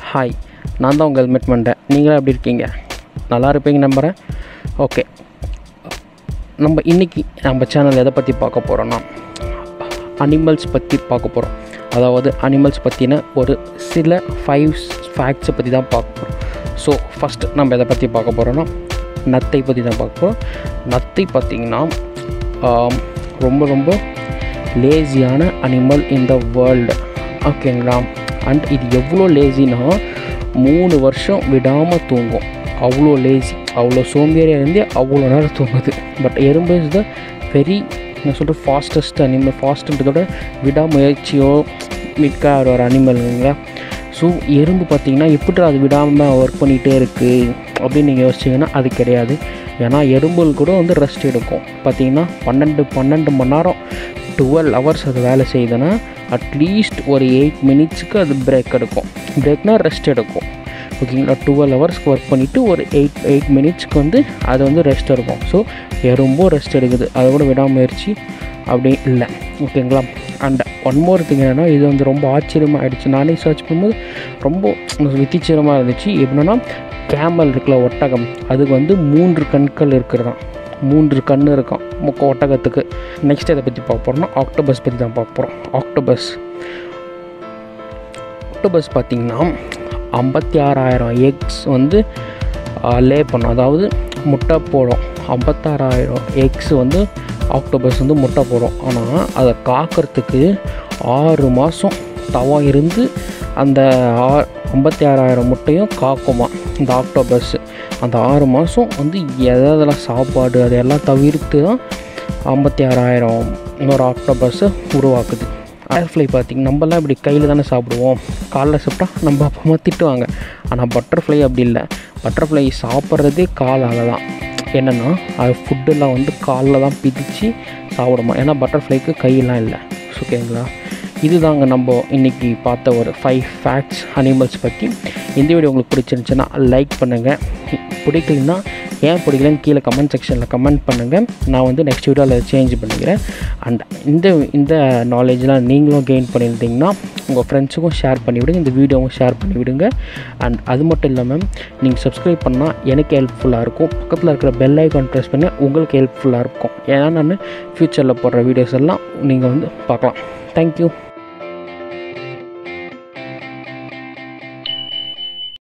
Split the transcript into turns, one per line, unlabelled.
hi நான் தான் உங்கள் ஹெல்மெட் பண்ணுறேன் நீங்களும் எப்படி இருக்கீங்க நல்லா இருப்பீங்க நம்புகிறேன் ஓகே நம்ம இன்றைக்கி நம்ம சேனல் எதை பற்றி பார்க்க போகிறோன்னா அனிமல்ஸ் பற்றி பார்க்க போகிறோம் அதாவது அனிமல்ஸ் பற்றின ஒரு சில ஃபைவ் ஃபேக்ட்ஸை பற்றி தான் பார்க்க போகிறோம் ஸோ ஃபஸ்ட்டு நம்ம எதை பற்றி பார்க்க போகிறோன்னா நத்தை பற்றி தான் பார்க்க போகிறோம் நத்தை பார்த்திங்கன்னா ஆம், ரொம்ப ரொம்ப லேசியான அனிமல் இன் த வேர்ல்டு ஓகேங்களா அண்ட் இது எவ்வளோ லேசினா மூணு வருஷம் விடாமல் தூங்கும் அவ்வளோ லேசி அவ்வளோ சோம்பேறியாக இருந்து அவ்வளோ நேரம் தூங்குது பட் எறும்பு இஸ் த வெரி நான் சொல்கிற ஃபாஸ்டஸ்ட் அனிமல் ஃபாஸ்ட்டுன்றதோட விடாமுயற்சியோ மிக்க ஒரு அனிமலுங்களா ஸோ எறும்பு பார்த்தீங்கன்னா எப்படி அது விடாமல் ஒர்க் பண்ணிகிட்டே இருக்குது அப்படின்னு நீங்கள் யோசிச்சிங்கன்னா அது கிடையாது ஏன்னா எறும்புகள் கூட வந்து ரெஸ்ட் எடுக்கும் பார்த்தீங்கன்னா பன்னெண்டு பன்னெண்டு மணி நேரம் டுவெல் ஹவர்ஸ் அது வேலை செய்யுதுன்னா அட்லீஸ்ட் ஒரு எயிட் மினிட்ஸுக்கு அது பிரேக் எடுக்கும் பிரேக்னா ரெஸ்ட் எடுக்கும் ஓகேங்களா டுவெல் ஹவர்ஸ்க்கு ஒர்க் பண்ணிவிட்டு ஒரு எயிட் எயிட் மினிட்ஸ்க்கு வந்து அது வந்து ரெஸ்ட் எடுக்கும் ஸோ எறும்பும் ரெஸ்ட் எடுக்குது அதை கூட விடாமுயற்சி அப்படி இல்லை ஓகேங்களா அண்ட் ஒன் மோர் திங் என்னென்னா இது வந்து ரொம்ப ஆச்சரியமாக ஆயிடுச்சு நானே சர்ச் பண்ணும்போது ரொம்ப வித்திச்சிரமாக இருந்துச்சு எப்படின்னா கேமல் இருக்குல்ல ஒட்டகம் அதுக்கு வந்து மூன்று கண்கள் இருக்கிறதாம் மூன்று கண் இருக்கான் முக்க ஒட்டகத்துக்கு நெக்ஸ்ட் எதை பற்றி பார்க்க போகிறோம்னா ஆக்டோபஸ் பற்றி தான் பார்க்க போகிறோம் ஆக்டோபஸ் ஆக்டோபஸ் பார்த்திங்கன்னா ஐம்பத்தி ஆறாயிரம் எக்ஸ் வந்து லே பண்ணும் அதாவது முட்டை போடும் ஐம்பத்தாறாயிரம் எக்ஸ் வந்து ஆக்டோபஸ் வந்து முட்டை போடும் ஆனால் அதை காக்கிறதுக்கு ஆறு மாதம் தவா இருந்து அந்த ஆ ஐம்பத்தி ஆறாயிரம் முட்டையும் காக்குமா இந்த ஆக்டோபஸ் அந்த ஆறு மாதம் வந்து எதெல்லாம் சாப்பாடு அதையெல்லாம் தவிர்த்து தான் ஐம்பத்தி ஆறாயிரம் இன்னொரு ஆக்டோபஸ்ஸை உருவாக்குது பட்டர்ஃப்ளை பார்த்திங்க நம்மலாம் இப்படி கையில் தானே சாப்பிடுவோம் காலைல சாப்பிட்டா நம்ம அப்பா அம்மா திட்டுவாங்க ஆனால் பட்டர்ஃப்ளை அப்படி இல்லை பட்டர்ஃப்ளை சாப்பிட்றதே காலால் தான் என்னென்னா அது ஃபுட்டெல்லாம் வந்து காலில் தான் பிதிச்சு சாப்பிடுமா ஏன்னா பட்டர்ஃப்ளைக்கு கையெல்லாம் இல்லை ஓகேங்களா இதுதாங்க நம்ம இன்றைக்கி பார்த்த ஒரு ஃபைவ் ஃபேக்ட்ஸ் அனிமல்ஸ் பற்றி இந்த வீடியோ உங்களுக்கு பிடிச்சிருந்துச்சுன்னா லைக் பண்ணுங்கள் பிடிக்கலன்னா ஏன் பிடிக்கலன்னு கீழே கமெண்ட் செக்ஷனில் கமெண்ட் பண்ணுங்கள் நான் வந்து நெக்ஸ்ட் வீடியோவில் சேஞ்ச் பண்ணிக்கிறேன் அண்ட் இந்த இந்த நாலேஜ்லாம் நீங்களும் கெயின் பண்ணியிருந்தீங்கன்னா உங்கள் ஃப்ரெண்ட்ஸுக்கும் ஷேர் பண்ணிவிடுங்க இந்த வீடியோவும் ஷேர் பண்ணிவிடுங்க அண்ட் அது மட்டும் இல்லாமல் நீங்கள் சப்ஸ்கிரைப் பண்ணால் எனக்கு ஹெல்ப்ஃபுல்லாக இருக்கும் பக்கத்தில் இருக்கிற பெல் ஐக்கான் ப்ரெஸ் பண்ணி உங்களுக்கு ஹெல்ப்ஃபுல்லாக இருக்கும் ஏன்னா நான் ஃப்யூச்சரில் போடுற வீடியோஸ் எல்லாம் நீங்கள் வந்து பார்க்கலாம் தேங்க்யூ